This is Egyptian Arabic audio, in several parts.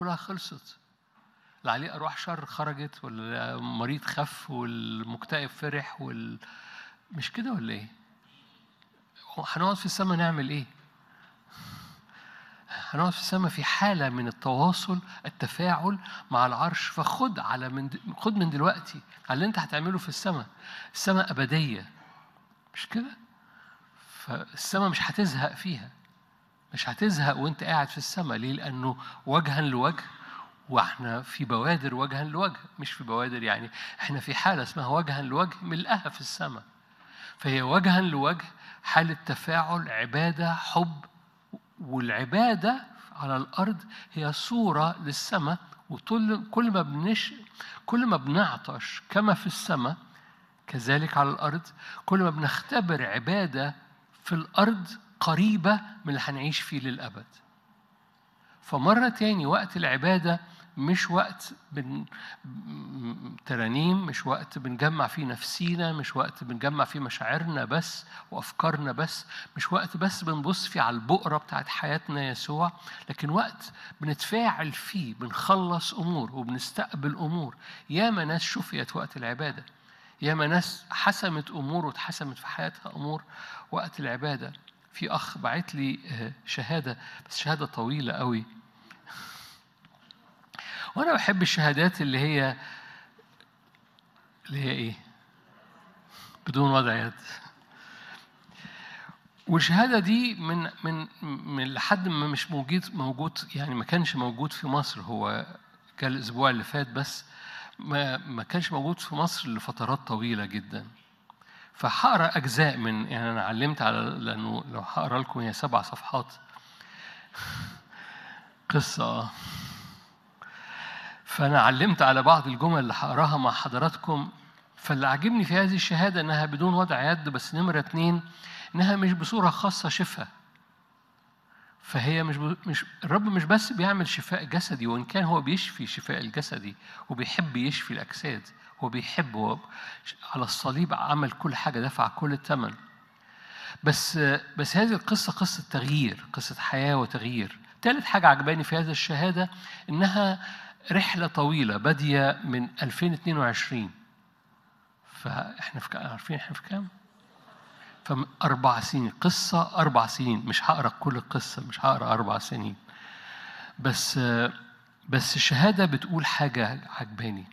كلها خلصت لا عليه أرواح شر خرجت والمريض خف والمكتئب فرح وال... مش كده ولا إيه؟ هو هنقعد في السماء نعمل إيه؟ هنقعد في السماء في حالة من التواصل التفاعل مع العرش فخد على من د... خد من دلوقتي على اللي أنت هتعمله في السماء السماء أبدية مش كده؟ فالسماء مش هتزهق فيها مش هتزهق وانت قاعد في السماء ليه؟ لأنه وجها لوجه واحنا في بوادر وجها لوجه مش في بوادر يعني احنا في حالة اسمها وجها لوجه ملقاها في السماء فهي وجها لوجه حالة تفاعل عبادة حب والعبادة على الأرض هي صورة للسماء وطول كل ما بنش كل ما بنعطش كما في السماء كذلك على الأرض كل ما بنختبر عبادة في الأرض قريبة من اللي هنعيش فيه للأبد فمرة تاني وقت العبادة مش وقت بن ترانيم مش وقت بنجمع فيه نفسينا مش وقت بنجمع فيه مشاعرنا بس وأفكارنا بس مش وقت بس بنبص فيه على البؤرة بتاعت حياتنا يسوع لكن وقت بنتفاعل فيه بنخلص أمور وبنستقبل أمور ياما ناس شفيت وقت العبادة ياما ناس حسمت أمور واتحسمت في حياتها أمور وقت العبادة في أخ بعت لي شهادة بس شهادة طويلة قوي وأنا بحب الشهادات اللي هي اللي هي إيه؟ بدون وضع يد والشهادة دي من من من لحد ما مش موجود موجود يعني ما كانش موجود في مصر هو كان الأسبوع اللي فات بس ما ما كانش موجود في مصر لفترات طويلة جدا فهقرا اجزاء من يعني انا علمت على لانه لو هقرا لكم هي سبع صفحات قصه فانا علمت على بعض الجمل اللي هقراها مع حضراتكم فاللي عجبني في هذه الشهاده انها بدون وضع يد بس نمره اتنين انها مش بصوره خاصه شفاء فهي مش ب... مش الرب مش بس بيعمل شفاء جسدي وان كان هو بيشفي شفاء الجسدي وبيحب يشفي الاجساد هو بيحب هو على الصليب عمل كل حاجة دفع كل الثمن بس بس هذه القصة قصة تغيير قصة حياة وتغيير ثالث حاجة عجباني في هذه الشهادة إنها رحلة طويلة بادية من 2022 فإحنا في عارفين إحنا في كام؟ فأربع سنين قصة أربع سنين مش هقرأ كل القصة مش هقرأ أربع سنين بس بس الشهادة بتقول حاجة عجباني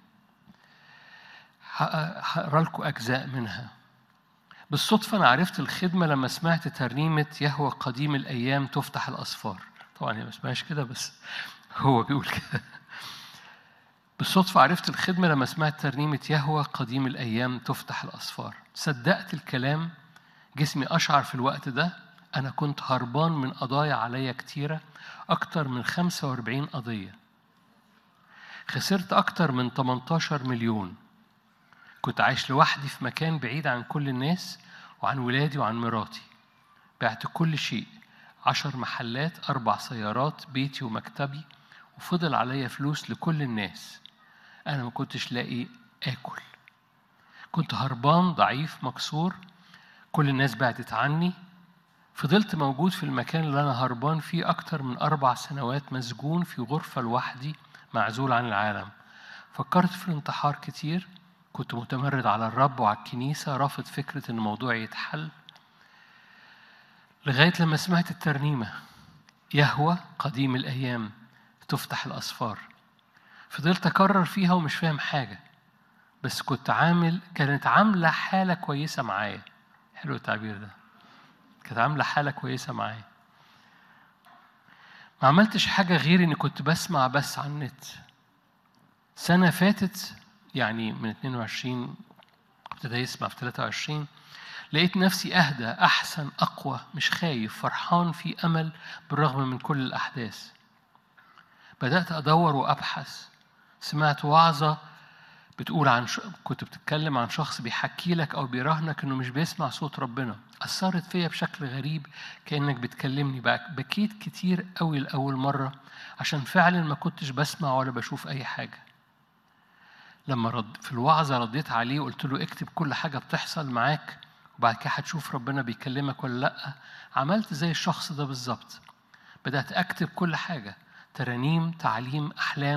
هقرا لكم أجزاء منها بالصدفة أنا عرفت الخدمة لما سمعت ترنيمة يهوى قديم الأيام تفتح الأسفار طبعا هي ما اسمهاش كده بس هو بيقول كده بالصدفة عرفت الخدمة لما سمعت ترنيمة يهوى قديم الأيام تفتح الأسفار صدقت الكلام جسمي أشعر في الوقت ده أنا كنت هربان من قضايا عليا كتيرة أكتر من 45 قضية خسرت أكتر من 18 مليون كنت عايش لوحدي في مكان بعيد عن كل الناس وعن ولادي وعن مراتي بعت كل شيء عشر محلات أربع سيارات بيتي ومكتبي وفضل عليا فلوس لكل الناس أنا ما كنتش لاقي آكل كنت هربان ضعيف مكسور كل الناس بعدت عني فضلت موجود في المكان اللي أنا هربان فيه أكتر من أربع سنوات مسجون في غرفة لوحدي معزول عن العالم فكرت في الانتحار كتير كنت متمرد على الرب وعلى الكنيسة رافض فكرة إن الموضوع يتحل لغاية لما سمعت الترنيمة يهوى قديم الأيام تفتح الأسفار فضلت أكرر فيها ومش فاهم حاجة بس كنت عامل كانت عاملة حالة كويسة معايا حلو التعبير ده كانت عاملة حالة كويسة معايا ما عملتش حاجة غير إني كنت بسمع بس على النت سنة فاتت يعني من 22 ابتدى يسمع في 23 لقيت نفسي أهدى أحسن أقوى مش خايف فرحان في أمل بالرغم من كل الأحداث بدأت أدور وأبحث سمعت وعظة بتقول عن ش... كنت بتتكلم عن شخص بيحكي لك أو بيراهنك إنه مش بيسمع صوت ربنا أثرت فيا بشكل غريب كأنك بتكلمني بكيت كتير قوي لأول مرة عشان فعلا ما كنتش بسمع ولا بشوف أي حاجة لما رد في الوعظة رديت عليه وقلت له اكتب كل حاجة بتحصل معاك وبعد كده هتشوف ربنا بيكلمك ولا لأ عملت زي الشخص ده بالظبط بدأت أكتب كل حاجة ترانيم تعليم أحلام